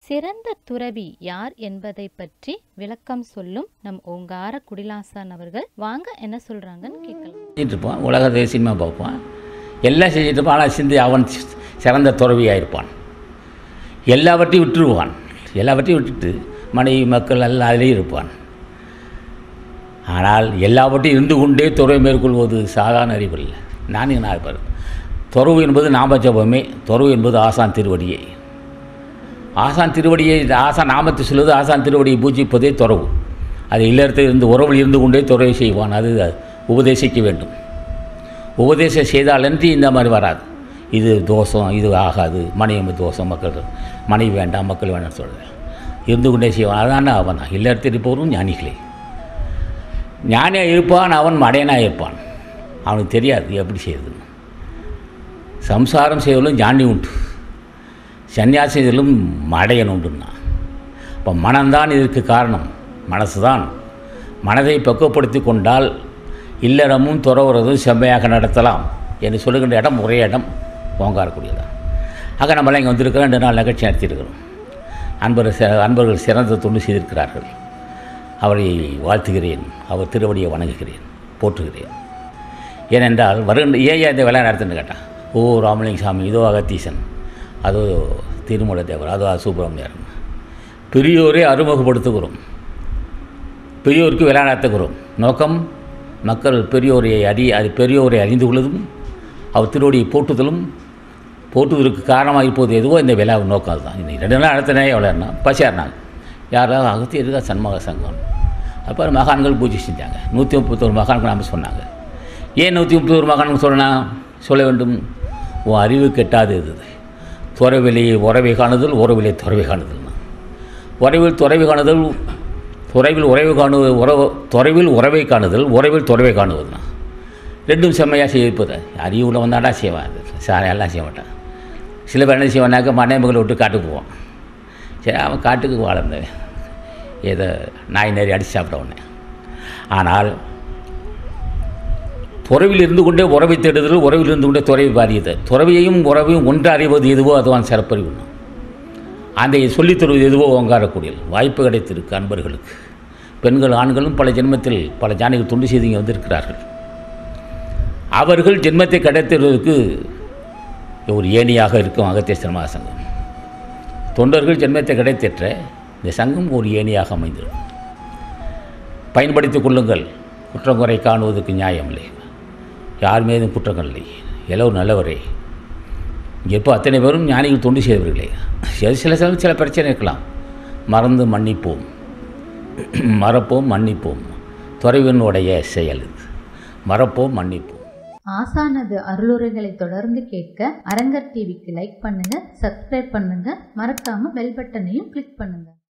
சிறந்த துறவி யார் என்பதை பற்றி விளக்கம் சொல்லும் நம் ஓங்கார குடிலாசான் அவர்கள் வாங்க என்ன சொல்றாங்கன்னு கேட்கலாம் செஞ்சுட்டு இருப்பான் உலகத்தை சினிமா பார்ப்பான் எல்லாம் செஞ்சுட்டு இருப்பான் ஆனால் சிந்தி அவன் சி- சிறந்த துறவியாக இருப்பான் எல்லாவற்றையும் விட்டுருவான் எல்லாவற்றையும் விட்டுட்டு மனைவி மக்கள் எல்லாம் அதிலேயே இருப்பான் ஆனால் எல்லாவற்றையும் இருந்து கொண்டே துறவை மேற்கொள்வது சாதாரண அறிவில்லை நானே நான் இருப்பார் துறவு என்பது நாமஜபமே துறவு என்பது ஆசான் திருவடியே ஆசான் திருவடியை ஆசான் நாமத்தை சொல்வது ஆசான் திருவடியை பூஜிப்பதே துறவு அது இல்லறத்தில் இருந்து உறவில் இருந்து கொண்டே துறவை செய்வான் அது உபதேசிக்க வேண்டும் உபதேசம் செய்தாலன்றி இந்த மாதிரி வராது இது தோஷம் இது ஆகாது மனைவி தோஷம் மக்கள் மனைவி வேண்டாம் மக்கள் வேண்டாம்னு சொல்கிறது இருந்து கொண்டே செய்வான் அதான அவன் இல்லறத்தில் இருப்பவரும் ஞானிகளே ஞானியாக இருப்பான் அவன் மடையனாக இருப்பான் அவனுக்கு தெரியாது எப்படி செய்யறதுன்னு சம்சாரம் செய்வதிலும் ஞானி உண்டு சன்னியாசி செய்வதிலும் மடையன் உண்டுன்னா இப்போ மனம்தான் இதற்கு காரணம் மனசு தான் மனதை பக்குவப்படுத்தி கொண்டால் இல்லறமும் துறவுறதும் செம்மையாக நடத்தலாம் என்று சொல்லுகின்ற இடம் ஒரே இடம் ஓங்காரக்கூடியதான் ஆக நம்மளாம் இங்கே வந்திருக்கிறோம் ரெண்டு நாள் நிகழ்ச்சி நடத்தியிருக்கிறோம் அன்பர் சி- அன்பர்கள் சிறந்த தொண்டு செய்திருக்கிறார்கள் அவரை வாழ்த்துகிறேன் அவர் திருவடியை வணங்குகிறேன் போற்றுகிறேன் ஏனென்றால் வருகின்ற ஏன் ஏன் இந்த வேலை நடத்துன்னு கேட்டான் ஓ ராமலிங்க சாமி இதோ அகத்தீசன் அதோ திருமலை தேவர் அதோ சுப்பிரமணியர் பெரியோரை அறிமுகப்படுத்துகிறோம் பெரியோருக்கு விழா நடத்துகிறோம் நோக்கம் மக்கள் பெரியோரை அறி அது பெரியோரை அறிந்து கொள்வதும் அவர் திருவடியை போற்றுதலும் போற்றுவதற்கு காரணமாக இப்போது எதுவோ இந்த விழா நோக்கம் அதுதான் இந்த ரெண்டு நாள் நடத்தினே எவ்வளோன்னா பசியாருனாங்க யாராவது அகத்தி இருக்கா சண்முக சங்கம் அப்புறம் மகான்கள் பூஜை செஞ்சாங்க நூற்றி முப்பத்தோரு மகான்கள் நாம சொன்னாங்க ஏன் நூற்றி முப்பத்தோரு மகான்கள் சொன்னா சொல்ல வேண்டும் உன் அறிவு கெட்டாது இது துறவிலே உறவை காணுதல் உறவிலே துறவை காணுதல்னா உறவில் துறவை காணுதல் துறைவில் உறவு காணுவது உறவு துறைவில் உறவை காணுதல் உறவில் துறவை காணுவதுனா ரெண்டும் செம்மையாக செய்வது அறிவுள்ள வந்தாடா செய்வான் அது சாரை எல்லாம் செய்ய மாட்டான் சில பேர் என்ன செய்வானாக்க மனைமகளை விட்டு காட்டுக்கு போவான் சரி அவன் காட்டுக்கு வாழ்ந்தவன் ஏதோ நாய் நேரி அடித்து சாப்பிட்ட உடனே ஆனால் துறவில் இருந்து கொண்டே உறவை தேடுதல் உறவில் இருந்து கொண்டே துறவை பாரியது துறவியையும் உறவையும் ஒன்று அறிவது எதுவோ அதுவான் சிறப்பறிவு அந்த சொல்லித் தருவது எதுவோ ஓங்காரக்கூடியல் வாய்ப்பு கிடைத்திருக்கு அன்பர்களுக்கு பெண்கள் ஆண்களும் பல ஜென்மத்தில் பல ஜானிகள் தொண்டு செய்து இங்கே வந்திருக்கிறார்கள் அவர்கள் ஜென்மத்தை கிடைத்திருவதற்கு ஒரு ஏணியாக இருக்கும் அகத்திய சிரமா சங்கம் தொண்டர்கள் ஜென்மத்தை கிடைத்தேற்ற இந்த சங்கம் ஒரு ஏணியாக அமைந்திருக்கும் பயன்படுத்திக் கொள்ளுங்கள் குற்றம் குறை காணுவதற்கு நியாயம் இல்லை யார் மீதும் குற்றங்கள் இல்லை எல்லோரும் நல்லவரே இங்கே இப்போ அத்தனை பேரும் ஞானிகள் தொண்டு செய்தவர்களே சில சில சமயம் சில பிரச்சனை இருக்கலாம் மறந்து மன்னிப்போம் மறப்போம் மன்னிப்போம் துறைவினுடைய செயல் இது மறப்போம் மன்னிப்போம் ஆசானது அருளுரைகளை தொடர்ந்து கேட்க அரங்கர் டிவிக்கு லைக் பண்ணுங்க சப்ஸ்கிரைப் பண்ணுங்க மறக்காம பெல் பட்டனையும் கிளிக் பண்ணுங்க